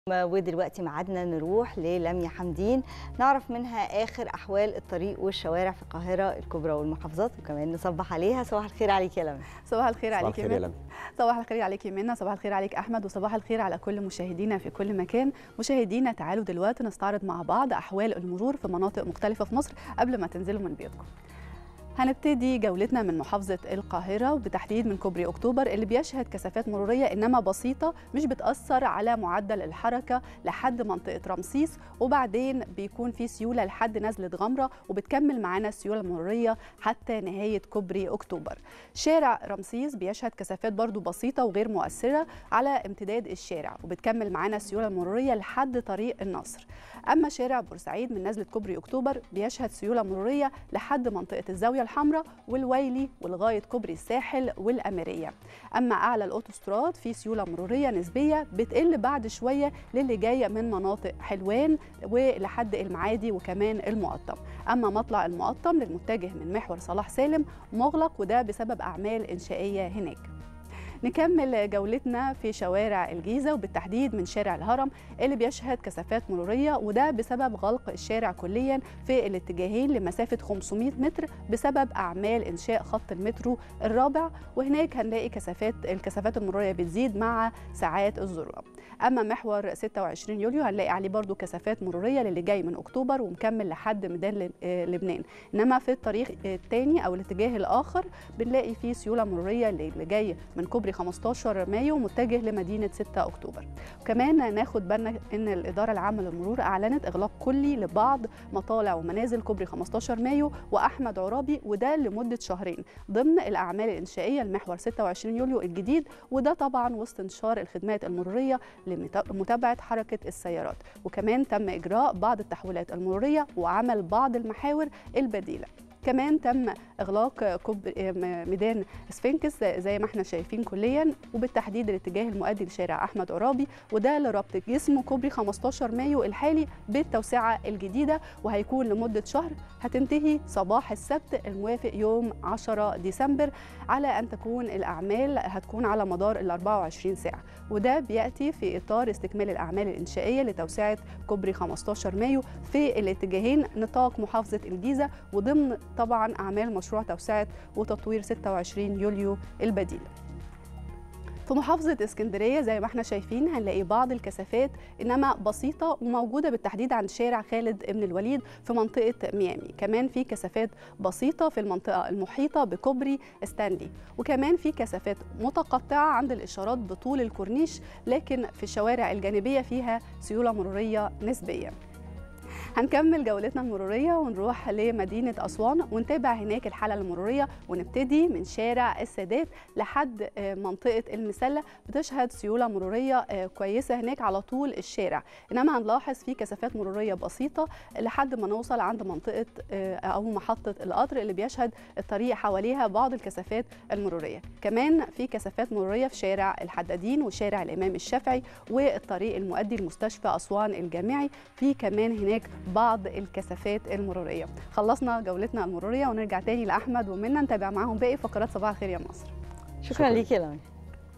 ودلوقتي ميعادنا نروح للميا حمدين نعرف منها اخر احوال الطريق والشوارع في القاهره الكبرى والمحافظات وكمان نصبح عليها صباح الخير عليك يا لميا صباح الخير صباح عليك يا الخير يا منى لميا صباح الخير عليك يا منى صباح الخير عليك احمد وصباح الخير على كل مشاهدينا في كل مكان مشاهدينا تعالوا دلوقتي نستعرض مع بعض احوال المرور في مناطق مختلفه في مصر قبل ما تنزلوا من بيوتكم هنبتدي جولتنا من محافظة القاهرة وبتحديد من كوبري أكتوبر اللي بيشهد كثافات مرورية إنما بسيطة مش بتأثر على معدل الحركة لحد منطقة رمسيس وبعدين بيكون في سيولة لحد نزلة غمرة وبتكمل معانا السيولة المرورية حتى نهاية كوبري أكتوبر شارع رمسيس بيشهد كثافات برضو بسيطة وغير مؤثرة على امتداد الشارع وبتكمل معانا السيولة المرورية لحد طريق النصر أما شارع بورسعيد من نزلة كوبري أكتوبر بيشهد سيولة مرورية لحد منطقة الزاوية الحمراء والويلي ولغاية كوبري الساحل والأميرية أما أعلى الأوتوستراد في سيولة مرورية نسبية بتقل بعد شوية للي جاية من مناطق حلوان ولحد المعادي وكمان المقطم أما مطلع المقطم للمتجه من محور صلاح سالم مغلق وده بسبب أعمال إنشائية هناك نكمل جولتنا في شوارع الجيزة وبالتحديد من شارع الهرم اللي بيشهد كثافات مرورية وده بسبب غلق الشارع كليا في الاتجاهين لمسافة 500 متر بسبب أعمال إنشاء خط المترو الرابع وهناك هنلاقي كثافات الكثافات المرورية بتزيد مع ساعات الذروة أما محور 26 يوليو هنلاقي عليه برضو كثافات مرورية للي جاي من أكتوبر ومكمل لحد ميدان لبنان إنما في الطريق الثاني أو الاتجاه الآخر بنلاقي فيه سيولة مرورية اللي جاي من كوبري 15 مايو متجه لمدينة 6 أكتوبر وكمان ناخد بالنا إن الإدارة العامة للمرور أعلنت إغلاق كلي لبعض مطالع ومنازل كوبري 15 مايو وأحمد عرابي وده لمدة شهرين ضمن الأعمال الإنشائية المحور 26 يوليو الجديد وده طبعا وسط انتشار الخدمات المرورية لمتابعة حركة السيارات وكمان تم إجراء بعض التحويلات المرورية وعمل بعض المحاور البديلة كمان تم اغلاق كوب ميدان سفنكس زي ما احنا شايفين كليا وبالتحديد الاتجاه المؤدي لشارع احمد عرابي وده لربط جسم كوبري 15 مايو الحالي بالتوسعه الجديده وهيكون لمده شهر هتنتهي صباح السبت الموافق يوم 10 ديسمبر على ان تكون الاعمال هتكون على مدار ال 24 ساعه وده بياتي في اطار استكمال الاعمال الانشائيه لتوسعه كوبري 15 مايو في الاتجاهين نطاق محافظه الجيزه وضمن طبعا اعمال مشروع توسعه وتطوير 26 يوليو البديل في محافظة اسكندرية زي ما احنا شايفين هنلاقي بعض الكثافات انما بسيطة وموجودة بالتحديد عند شارع خالد ابن الوليد في منطقة ميامي كمان في كثافات بسيطة في المنطقة المحيطة بكوبري ستانلي وكمان في كثافات متقطعة عند الإشارات بطول الكورنيش لكن في الشوارع الجانبية فيها سيولة مرورية نسبية هنكمل جولتنا المرورية ونروح لمدينة أسوان ونتابع هناك الحالة المرورية ونبتدي من شارع السادات لحد منطقة المسلة بتشهد سيولة مرورية كويسة هناك على طول الشارع إنما هنلاحظ في كثافات مرورية بسيطة لحد ما نوصل عند منطقة أو محطة القطر اللي بيشهد الطريق حواليها بعض الكثافات المرورية كمان في كثافات مرورية في شارع الحدادين وشارع الإمام الشافعي والطريق المؤدي لمستشفى أسوان الجامعي في كمان هناك بعض الكثافات المروريه خلصنا جولتنا المروريه ونرجع تاني لاحمد ومنى نتابع معاهم باقي فقرات صباح الخير يا مصر شكرا ليك يا لميا